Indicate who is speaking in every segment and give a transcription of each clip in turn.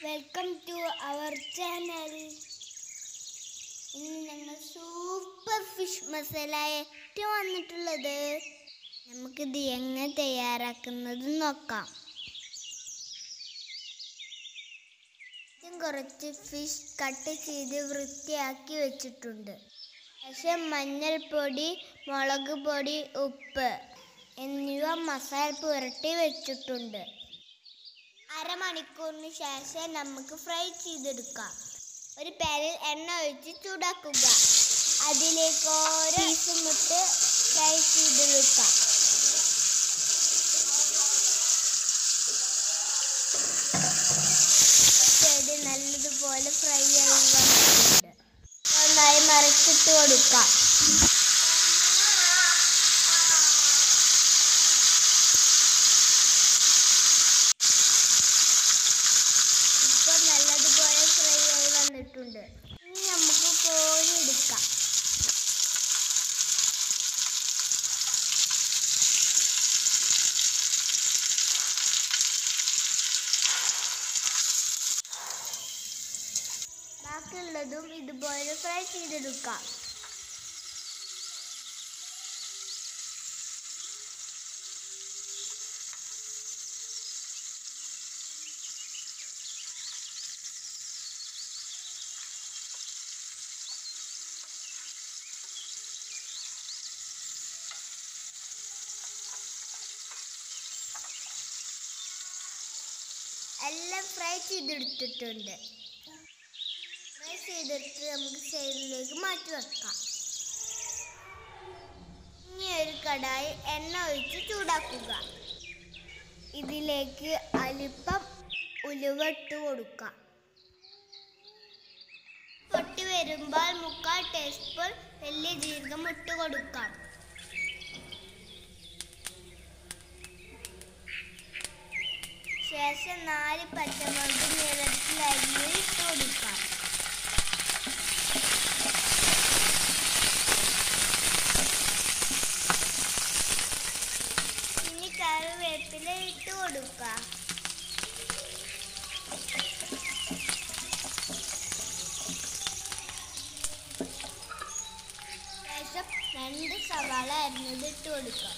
Speaker 1: welcome to our channel ഇന്ന് ഞങ്ങൾ super fish മസാലയായിട്ട് വന്നിട്ടുള്ളത് നമുക്കിത് എങ്ങനെ തയ്യാറാക്കുന്നത് നോക്കാം ആദ്യം കുറച്ച് ഫിഷ് കട്ട് ചെയ്ത് വൃത്തിയാക്കി വെച്ചിട്ടുണ്ട് ശേഷം മഞ്ഞൾപ്പൊടി മുളക് പൊടി ഉപ്പ് എന്നിവ മസാല പുരട്ടി വെച്ചിട്ടുണ്ട് അരമണിക്കൂറിന് ശേഷം നമുക്ക് ഫ്രൈ ചെയ്തെടുക്കാം ഒരു പാനിൽ എണ്ണ ഒഴിച്ച് ചൂടാക്കുക അതിലേക്ക് ഓരോ പീസും ഇട്ട് ഫ്രൈ ചെയ്തെടുക്കാം സൈഡ് നല്ലതുപോലെ ഫ്രൈ ആയി വന്നിട്ടുണ്ട് നന്നായി മറിച്ചിട്ട് കൊടുക്കാം ഇപ്പൊ നല്ലതുപോലെ ഫ്രൈ ആയി വന്നിട്ടുണ്ട് ഇനി നമുക്ക് കോരി എടുക്കാം ബാക്കിയുള്ളതും ഇതുപോലെ ഫ്രൈ ചെയ്തെടുക്കാം എല്ലാം ഫ്രൈ ചെയ്തെടുത്തിട്ടുണ്ട് ഫ്രൈ ചെയ്തെടുത്ത് നമുക്ക് സൈഡിലേക്ക് മാറ്റി വെക്കാം ഇനി ഒരു കടായി എണ്ണ ഒഴിച്ച് ചൂടാക്കുക ഇതിലേക്ക് അല്പം ഉലുവ ഇട്ട് കൊടുക്കാം പൊട്ടി വരുമ്പോൾ മുക്കാൽ ടീസ്പൂൺ വലിയ ജീരകം ഇട്ട് കൊടുക്കാം ശേഷം നാല് പച്ചമുളക് നീളത്തിൽ അരിഞ്ഞ് ഇട്ട് കൊടുക്കാം ഇനി കറിവേപ്പില ഇട്ട് കൊടുക്കാം ശേഷം രണ്ട് സവാള അരിഞ്ഞത് ഇട്ട് കൊടുക്കാം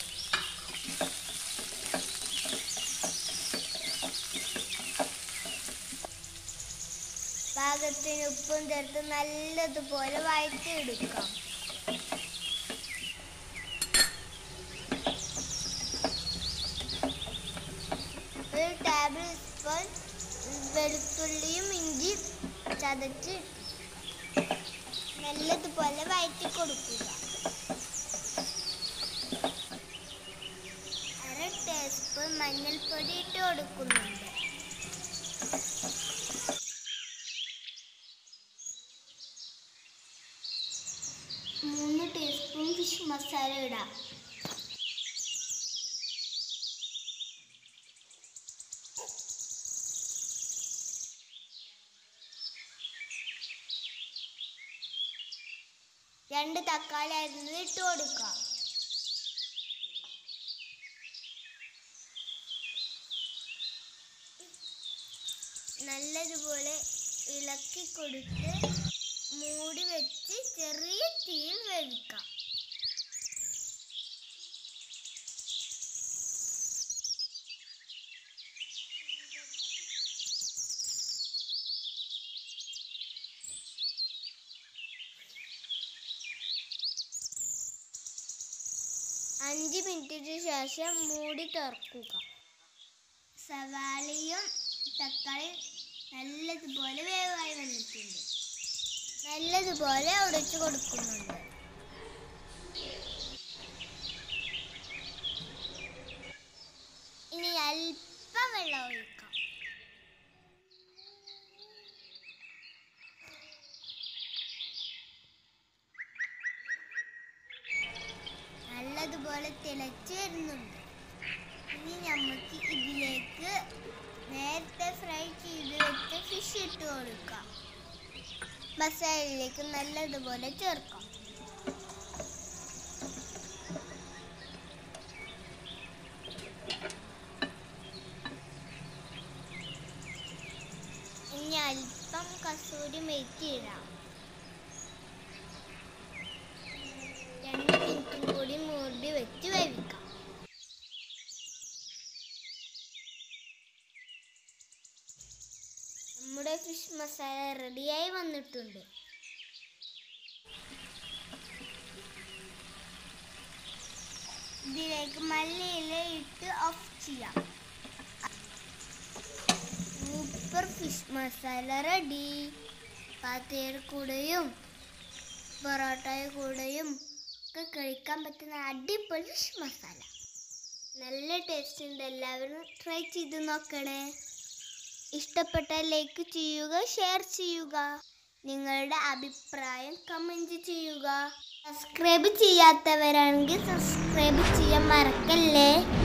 Speaker 1: പാകത്തിന് ഉപ്പും ചേർത്ത് നല്ലതുപോലെ വഴറ്റിയെടുക്കാം ഒരു ടേബിൾ സ്പൂൺ വെളുത്തുള്ളിയും ഇഞ്ചി ചതച്ച് നല്ലതുപോലെ വഴറ്റി കൊടുക്കുക അര ടീസ്പൂൺ മഞ്ഞൾപ്പൊടി ഇട്ട് കൊടുക്കുന്നുണ്ട് മൂന്ന് ടീസ്പൂൺ ഫിഷ് മസാല ഇടാം രണ്ട് തക്കാളി അരിഞ്ഞത് ഇട്ട് കൊടുക്കാം നല്ലതുപോലെ ഇളക്കി കൊടുത്ത് മൂടി വെച്ച് ചെറിയ തീയിൽ വേവിക്കാം അഞ്ച് മിനിറ്റിന് ശേഷം മൂടി തുറക്കുക സവാളയും തക്കാളി നല്ലതുപോലെ വേവായി വന്നിട്ടുണ്ട് നല്ലതുപോലെ ഉടച്ചു കൊടുക്കുന്നുണ്ട് ഇനി അല്പം വെള്ളം ഒഴിക്കാം നല്ലതുപോലെ തിളച്ച് വരുന്നുണ്ട് ഇനി നമുക്ക് ഇതിലേക്ക് നേരത്തെ ഫ്രൈ ചെയ്ത് വെച്ച ഫിഷ് ഇട്ട് കൊടുക്കാം മസാലയിലേക്ക് നല്ലതുപോലെ ചേർക്കാം ഇനി കൂടി മെയ്റ്റിടാം രണ്ട് മിനിറ്റും കൂടി മൂടി വെച്ച് വേവിക്കാം നമ്മുടെ ഫിഷ് മസാല റെഡിയായി വന്നിട്ടുണ്ട് ഇതിലേക്ക് മല്ലിയില ഇട്ട് ഓഫ് ചെയ്യാം സൂപ്പർ ഫിഷ് മസാല റെഡി പാത്തയുടെ കൂടെയും പൊറോട്ടയുടെ കൂടെയും ഒക്കെ കഴിക്കാൻ പറ്റുന്ന അടിപൊളി ഫിഷ് മസാല നല്ല ടേസ്റ്റ് ഉണ്ട് എല്ലാവരും ട്രൈ ചെയ്ത് നോക്കണേ ഇഷ്ടപ്പെട്ടാൽ ലൈക്ക് ചെയ്യുക ഷെയർ ചെയ്യുക നിങ്ങളുടെ അഭിപ്രായം കമൻറ്റ് ചെയ്യുക സബ്സ്ക്രൈബ് ചെയ്യാത്തവരാണെങ്കിൽ സബ്സ്ക്രൈബ് ചെയ്യാൻ മറക്കല്ലേ